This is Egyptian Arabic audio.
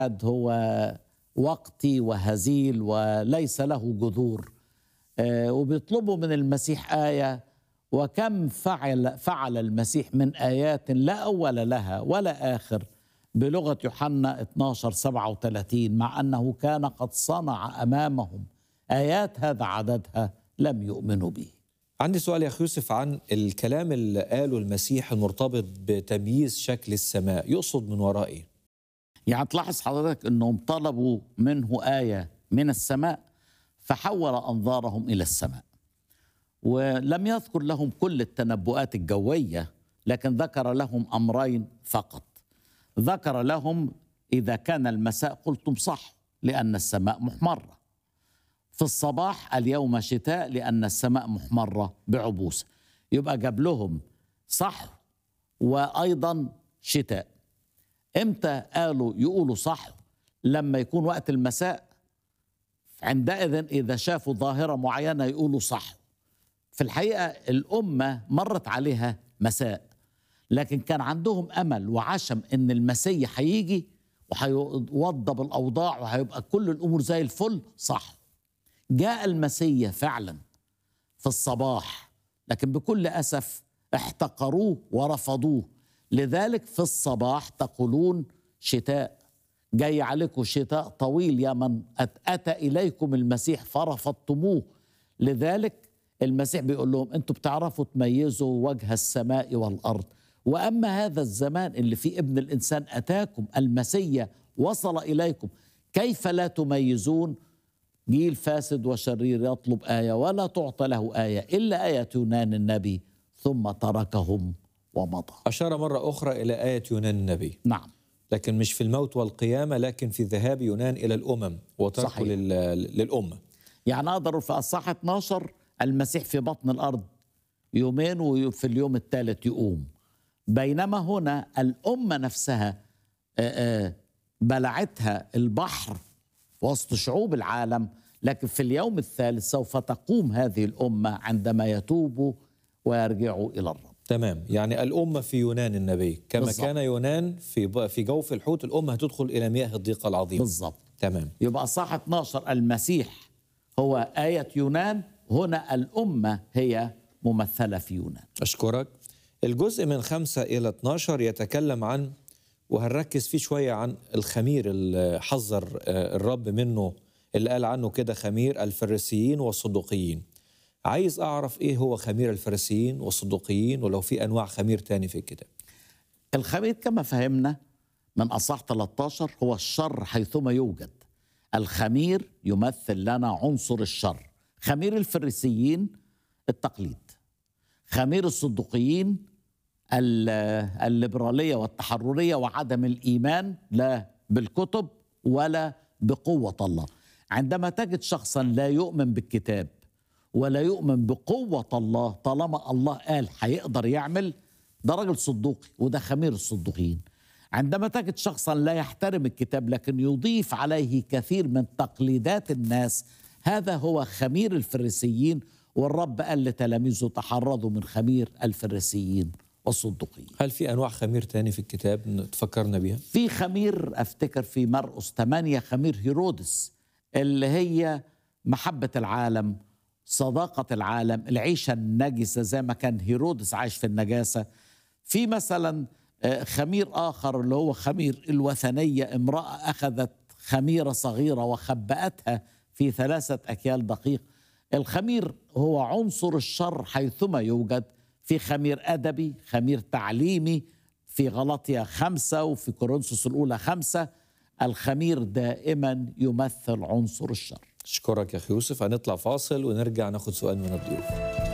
هو وقتي وهزيل وليس له جذور آه، وبيطلبوا من المسيح آية وكم فعل فعل المسيح من آيات لا أول لها ولا آخر بلغة يوحنا 12 37 مع أنه كان قد صنع أمامهم آيات هذا عددها لم يؤمنوا به عندي سؤال يا أخي يوسف عن الكلام اللي قاله المسيح المرتبط بتمييز شكل السماء يقصد من وراء إيه؟ يعني تلاحظ حضرتك أنهم طلبوا منه آية من السماء فحول أنظارهم إلى السماء ولم يذكر لهم كل التنبؤات الجوية لكن ذكر لهم أمرين فقط ذكر لهم إذا كان المساء قلتم صح لأن السماء محمرة في الصباح اليوم شتاء لأن السماء محمرة بعبوسة يبقى جاب لهم صح وأيضا شتاء امتى قالوا يقولوا صح لما يكون وقت المساء عندئذ إذا شافوا ظاهرة معينة يقولوا صح في الحقيقة الأمة مرت عليها مساء لكن كان عندهم أمل وعشم إن المسيح هيجي وهيوضب الأوضاع وهيبقى كل الأمور زي الفل صح جاء المسيح فعلا في الصباح لكن بكل أسف احتقروه ورفضوه لذلك في الصباح تقولون شتاء جاي عليكم شتاء طويل يا من أتى إليكم المسيح فرفضتموه لذلك المسيح بيقول لهم انتوا بتعرفوا تميزوا وجه السماء والارض واما هذا الزمان اللي فيه ابن الانسان اتاكم المسيا وصل اليكم كيف لا تميزون جيل فاسد وشرير يطلب ايه ولا تعطى له ايه الا ايه يونان النبي ثم تركهم ومضى أشار مرة أخرى إلى آية يونان النبي نعم لكن مش في الموت والقيامة لكن في ذهاب يونان إلى الأمم وتركه صحيح. لل- للأمة يعني اقدر في اصحاح 12 المسيح في بطن الارض يومين وفي اليوم الثالث يقوم بينما هنا الامه نفسها آه، آه، بلعتها البحر وسط شعوب العالم لكن في اليوم الثالث سوف تقوم هذه الامه عندما يتوبوا ويرجعوا الى الرب تمام يعني الأمة في يونان النبي كما بالظبط. كان يونان في ب- في جوف الحوت الأمة هتدخل إلى مياه الضيق العظيم بالضبط تمام يبقى صح 12 المسيح هو آية يونان هنا الأمة هي ممثلة في يونان أشكرك الجزء من خمسة إلى 12 يتكلم عن وهنركز فيه شوية عن الخمير اللي حذر آه، الرب منه اللي قال عنه كده خمير الفريسيين والصدوقيين عايز أعرف إيه هو خمير الفريسيين والصدوقيين ولو في أنواع خمير تاني في الكتاب الخمير كما فهمنا من أصح 13 هو الشر حيثما يوجد الخمير يمثل لنا عنصر الشر خمير الفريسيين التقليد خمير الصدوقيين ال- الليبرالية والتحررية وعدم الإيمان لا بالكتب ولا بقوة الله عندما تجد شخصا لا يؤمن بالكتاب ولا يؤمن بقوة الله طالما الله قال هيقدر يعمل ده راجل صدوقي وده خمير الصدوقيين عندما تجد شخصا لا يحترم الكتاب لكن يضيف عليه كثير من تقليدات الناس هذا هو خمير الفريسيين والرب قال لتلاميذه تحرضوا من خمير الفريسيين والصدوقيين هل في أنواع خمير تاني في الكتاب تفكرنا بيها؟ في خمير افتكر في مرقس 8 خمير هيرودس اللي هي محبة العالم صداقة العالم العيشة النجسة زي ما كان هيرودس عايش في النجاسة في مثلا آه، خمير آخر اللي هو خمير الوثنية امرأة أخذت خميرة صغيرة وخبأتها في ثلاثة أكيال دقيق الخمير هو عنصر الشر حيثما يوجد في خمير أدبي خمير تعليمي في غلطية خمسة وفي كورنثوس الأولى خمسة الخمير دائما يمثل عنصر الشر أشكرك يا أخي يوسف هنطلع فاصل ونرجع ناخد سؤال من الضيوف